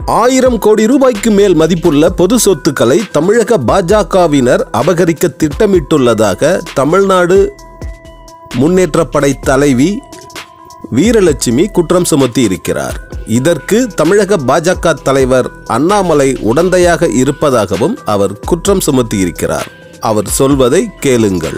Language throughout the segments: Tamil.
ஆயிரம் கோடி ரூபாய்க்கு மேல் மதிப்புள்ள பொது சொத்துக்களை தமிழக பாஜகவினர் அபகரிக்க திட்டமிட்டுள்ளதாக தமிழ்நாடு முன்னேற்றப்படை தலைவி வீரலட்சுமி குற்றம் சுமத்தி இருக்கிறார் இதற்கு தமிழக பாஜக தலைவர் அண்ணாமலை உடந்தையாக இருப்பதாகவும் அவர் குற்றம் சுமத்தி இருக்கிறார் அவர் சொல்வதை கேளுங்கள்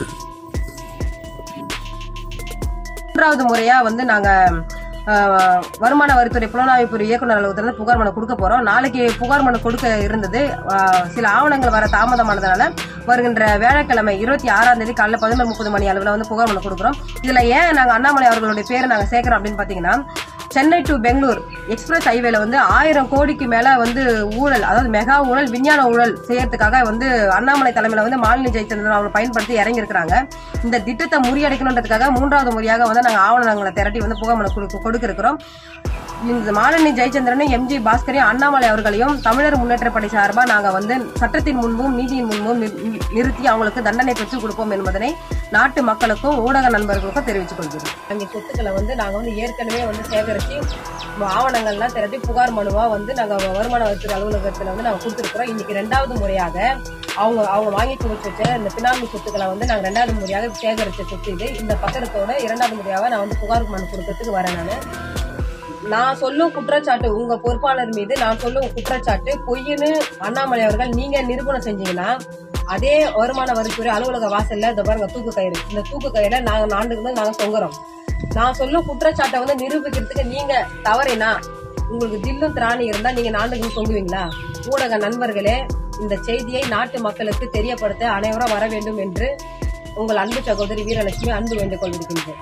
மூன்றாவது முறையா வந்து நாங்க அஹ், வருமான வரித்துறை புலனாய்வுத்துறை இயக்குநர் அலுவலகத்துல இருந்து புகார் மனு கொடுக்க போறோம் நாளைக்கு புகார் மனு கொடுக்க இருந்தது அஹ், சில ஆவணங்கள் வர தாமதமானதுனால வருகின்ற வியாழக்கிழமை இருபத்தி ஆறாம் தேதி காலைல பதினொரு முப்பது மணி அளவில் வந்து புகார் மனு கொடுக்குறோம் இதுல ஏன் நாங்க அண்ணாமலை அவர்களுடைய பேரை நாங்க சேர்க்கிறோம் அப்படின்னு பாத்தீங்கன்னா சென்னை டு பெங்களூர் எக்ஸ்பிரஸ் ஹைவேல வந்து ஆயிரம் கோடிக்கு மேல வந்து ஊழல் அதாவது மெகா ஊழல் விஞ்ஞான ஊழல் செய்யறதுக்காக வந்து அண்ணாமலை தலைமையில வந்து மாலினி ஜெயச்சந்திரன் அவர்கள் பயன்படுத்தி இறங்கி இருக்கிறாங்க இந்த திட்டத்தை முறியடிக்கணுன்றதுக்காக மூன்றாவது முறையாக வந்து நாங்க ஆவணங்களை திரட்டி வந்து புகைமணம் கொடுக்க கொடுக்க இருக்கிறோம் இந்த மாலினி ஜெயச்சந்திரனும் எம்ஜி பாஸ்கரையும் அண்ணாமலை அவர்களையும் தமிழர் முன்னேற்றப்படை சார்பா நாங்க வந்து சட்டத்தின் முன்பும் நீதியின் முன்பும் நிறு- நிறுத்தி அவங்களுக்கு தண்டனை பெற்றுக் கொடுப்போம் என்பதனை நாட்டு மக்களுக்கும் ஊடக நண்பர்களுக்கும் தெரிவித்துக் கொள்கிறோம் அங்கே சொத்துக்களை வந்து நாங்க வந்து ஏற்கனவே வந்து சேகரிச்சு ஆவணங்கள்லாம் திரட்டி புகார் மனுவா வந்து நாங்க வருமான வரித்துறை அலுவலகத்துல வந்து நாங்க கொடுத்துருக்கிறோம் இன்னைக்கு ரெண்டாவது முறையாக அவங்க அவங்க வாங்கி கொடுத்து வச்ச இந்த பினாமி சொத்துக்களை வந்து நாங்க ரெண்டாவது முறையாக சேகரிச்ச சொத்து இது இந்த பத்திரத்தோட இரண்டாவது முறையாக நான் வந்து புகார் மனு கொடுக்கறதுக்கு வரேன் நான் நான் சொல்லும் குற்றச்சாட்டு உங்க பொறுப்பாளர் மீது நான் சொல்லும் குற்றச்சாட்டு பொய்ன்னு அண்ணாமலை அவர்கள் நீங்க நிரூபணம் செஞ்சீங்கன்னா அதே வருமான வரித்துறை அலுவலக வாசல்ல இந்த பாருங்க தூக்கு கயிறு இந்த தூக்கு கயிறுல நாங்க நாண்டுக்கு வந்து நாங்க தொங்குறோம் நான் சொல்லும் குற்றச்சாட்டை வந்து நிரூபிக்கிறதுக்கு நீங்க தவறினா உங்களுக்கு தில்லும் திராணி இருந்தா நீங்க நாண்டுக்கு தொங்குவீங்களா ஊடக நண்பர்களே இந்த செய்தியை நாட்டு மக்களுக்கு தெரியப்படுத்த அனைவரும் வர வேண்டும் என்று உங்கள் அன்பு சகோதரி வீரலட்சுமி அன்பு வேண்டுகோள் விடுக்கின்றேன்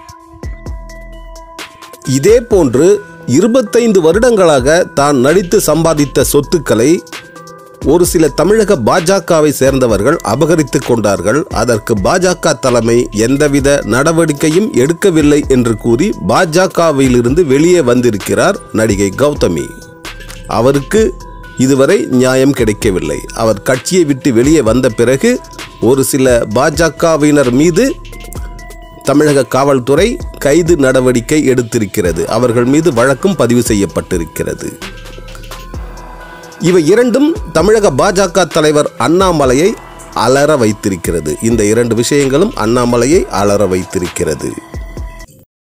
இதே போன்று இருபத்தைந்து வருடங்களாக தான் நடித்து சம்பாதித்த சொத்துக்களை ஒரு சில தமிழக பாஜகவை சேர்ந்தவர்கள் அபகரித்துக் கொண்டார்கள் அதற்கு பாஜக தலைமை எந்தவித நடவடிக்கையும் எடுக்கவில்லை என்று கூறி பாஜகவிலிருந்து வெளியே வந்திருக்கிறார் நடிகை கௌதமி அவருக்கு இதுவரை நியாயம் கிடைக்கவில்லை அவர் கட்சியை விட்டு வெளியே வந்த பிறகு ஒரு சில பாஜகவினர் மீது தமிழக காவல்துறை கைது நடவடிக்கை எடுத்திருக்கிறது அவர்கள் மீது வழக்கும் பதிவு செய்யப்பட்டிருக்கிறது இவை இரண்டும் தமிழக பாஜக தலைவர் அண்ணாமலையை அலற வைத்திருக்கிறது இந்த இரண்டு விஷயங்களும் அண்ணாமலையை அலற வைத்திருக்கிறது